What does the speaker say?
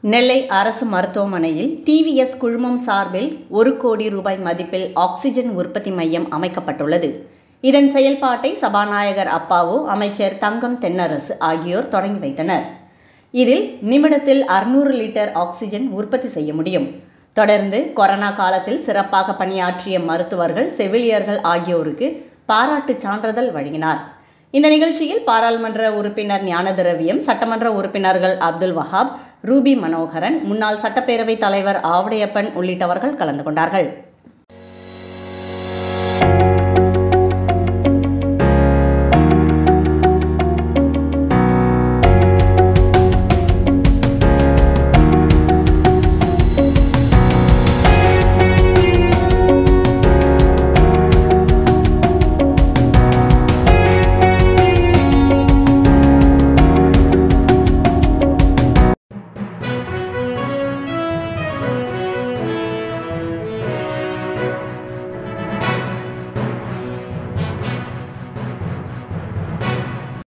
நெல்லை அரசு மருத்துவமனையில் டிவிஎஸ் குழுமம் சார்பில் ஒரு கோடி ரூபாய் மதிப்பில் ஆக்சிஜன் உற்பத்தி மையம் அமைக்கப்பட்டுள்ளது இதன் செயல்பாட்டை சபாநாயகர் அப்பாவு அமைச்சர் தங்கம் தென்னரசு ஆகியோர் தொடங்கி வைத்தனர் இதில் நிமிடத்தில் அறுநூறு லிட்டர் ஆக்சிஜன் உற்பத்தி செய்ய முடியும் தொடர்ந்து கொரோனா காலத்தில் சிறப்பாக பணியாற்றிய மருத்துவர்கள் செவிலியர்கள் ஆகியோருக்கு பாராட்டுச் சான்றிதழ் வழங்கினார் இந்த நிகழ்ச்சியில் பாராளுமன்ற உறுப்பினர் ஞானதிரவியம் சட்டமன்ற உறுப்பினர்கள் அப்துல் வஹாப் ரூபி மனோகரன் முன்னாள் சட்டப்பேரவைத் தலைவர் ஆவடையப்பன் உள்ளிட்டவர்கள் கலந்து கொண்டார்கள்